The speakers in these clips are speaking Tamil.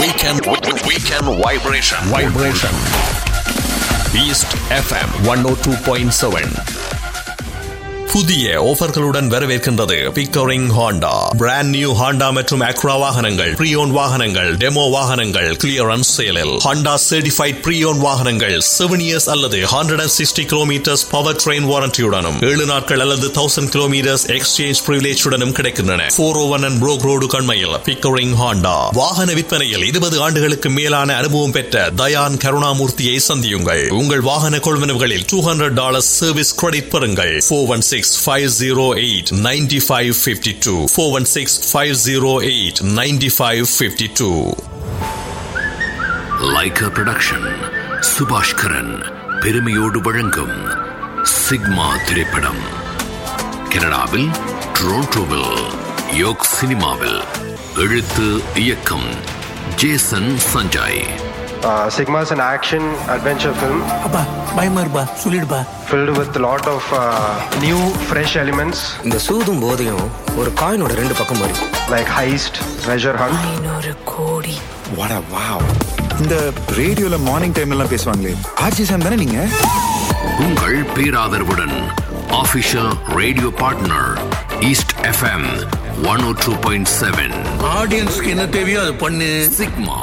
Weekend Weekend Vibration Vibration East FM 102.7 புதிய ஆஃபர்களுடன் வரவேற்கின்றது Pickering Honda brand new Honda மற்றும் அக்ரா வாகனங்கள் ப்ரீயோன் வாகனங்கள் டெமோ வாகனங்கள் கிளியரன்ஸ் சேலில் ஹாண்டா சர்டிஃபைட் ப்ரீயோன் வாகனங்கள் செவன் இயர்ஸ் அல்லது hundred and sixty kilometres power train வாரண்டியுடனும் ஏழு நாட்கள் அல்லது தௌசண்ட் கிலோமீட்டர்ஸ் எக்ஸ்சேஞ்ச் பிரிவிலேஜுடனும் கிடைக்கின்றன four O one and Brock road கண்மையில் பிக்டோரிங் ஹாண்டா வாகன விற்பனையில் இருபது ஆண்டுகளுக்கு மேலான அனுபவம் பெற்ற தயான் கருணாமூர்த்தியை சந்தியுங்கள் உங்கள் வாகன கொள்வனவுகளில் two hundred dollars service credit பெறுங்கள் four one six 508 9552 416 508 9552 Lyca production Subaskaran பெருமையோடு வழங்கும் சிக்மா திரைப்படம் கனடாவில் டொரண்டோவில் யோக் சினிமாவில் எழுத்து இயக்கம் Jason Sanjay Uh, Sigma is an action adventure film அப்பா பயமா இருப்பா சொல்லிடுப்பா filled with a lot of uh, new, fresh elements இந்த சூதும் போதையும் ஒரு காயினோட ரெண்டு பக்கம் மாதிரி like heist, treasure hunt. ஐநூறு கோடி வாடா வாவ் இந்த ரேடியோல மார்னிங் டைம் எல்லாம் பேசுவாங்களே ஆர்ஜி சாம் தானே நீங்க உங்கள் பேராதரவுடன் official radio partner East FM one O two point seven ஆடியன்ஸ்க்கு என்ன தேவையோ அது பண்ணு சிக்மா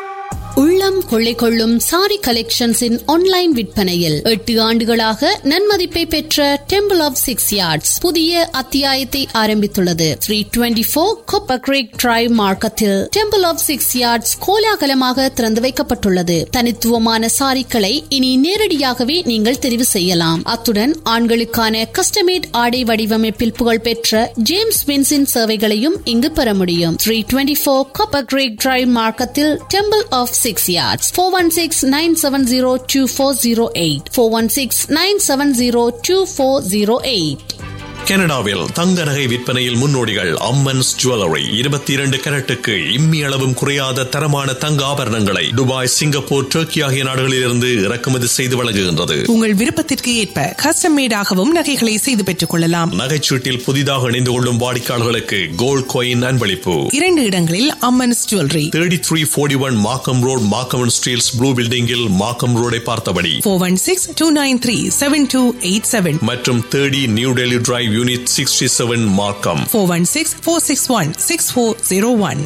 உள்ளம் கொள்ளை கொள்ளும் சாரி கலெக்ஷன்ஸின் ஆன்லைன் விற்பனையில் எட்டு ஆண்டுகளாக நன்மதிப்பை பெற்ற டெம்பிள் ஆஃப் சிக்ஸ் யார்ட்ஸ் புதிய அத்தியாயத்தை ஆரம்பித்துள்ளது three twenty four Copper Creek Drive மார்க்கத்தில் டெம்பிள் ஆஃப் சிக்ஸ் யார்ட்ஸ் கோலாகலமாக திறந்து வைக்கப்பட்டுள்ளது தனித்துவமான சாரிக்களை இனி நேரடியாகவே நீங்கள் தெரிவு செய்யலாம் அத்துடன் ஆண்களுக்கான கஸ்டமேட் ஆடை வடிவமைப்பில் புகழ்பெற்ற ஜேம்ஸ் வின்ஸின் சேவைகளையும் இங்கு பெற முடியும் three twenty four Copper Creek Drive மார்க்கத்தில் Temple of Six Yards four one six nine seven zero two four zero eight four one six nine seven zero two four zero eight கனடாவில் தங்க நகை விற்பனையில் முன்னோடிகள் அம்மன்ஸ் ஜுவல்லரி இருபத்தி இரண்டு கரட்டுக்கு இம்மி அளவும் குறையாத தரமான தங்க ஆபரணங்களை துபாய் சிங்கப்பூர் டர்க்கி ஆகிய நாடுகளிலிருந்து இறக்குமதி செய்து வழங்குகின்றது உங்கள் விருப்பத்திற்கு ஏற்ப கஸ்டம் மேடாகவும் நகைகளை செய்து பெற்றுக் கொள்ளலாம் நகைச்சீட்டில் புதிதாக இணைந்து கொள்ளும் வாடிக்கையாளர்களுக்கு கோல்ட் காயின் அன்பளிப்பு இரண்டு இடங்களில் Ammans jewellery thirty three forty one Markham road Markham Steeles blue பில்டிங்கில் மாக்கம் ரோடை பார்த்தபடி four one six two nine three seven two eight seven மற்றும் thirty New Delhi drive unit sixty seven Markham four one six four six one six four zero one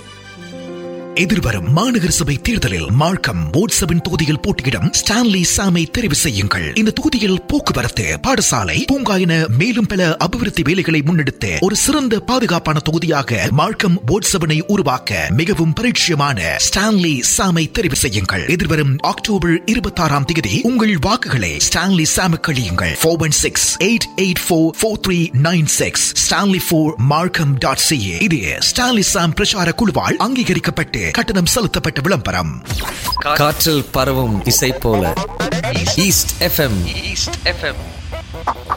எதிர்வரும் மாநகர சபை தேர்தலில் மார்க்கம் போட்சபின் தொகுதியில் போட்டியிடும் ஸ்டான்லி சாமை தெரிவு செய்யுங்கள் இந்த தொகுதியில் போக்குவரத்து பாடசாலை பூங்கா என மேலும் பல அபிவிருத்தி வேலைகளை முன்னெடுத்து ஒரு சிறந்த பாதுகாப்பான தொகுதியாக மார்க்கம் போட்சபனை உருவாக்க மிகவும் பரிட்சயமான ஸ்டான்லி சாமை தெரிவு செய்யுங்கள் எதிர்வரும் அக்டோபர் இருபத்தி ஆறாம் தேதி உங்கள் வாக்குகளை ஸ்டான்லி சாமுக்கு அளியுங்கள் four one six eight eight four four three nine six Stanley four Markham dot CA இது ஸ்டான்லி சாம் பிரச்சார குழுவால் அங்கீகரிக்கப்பட்டு கட்டணம் செலுத்தப்பட்ட விளம்பரம் காற்றில் பரவும் இசை போல ஈஸ்ட் எஃப்எம் ஈஸ்ட் எஃப்எம்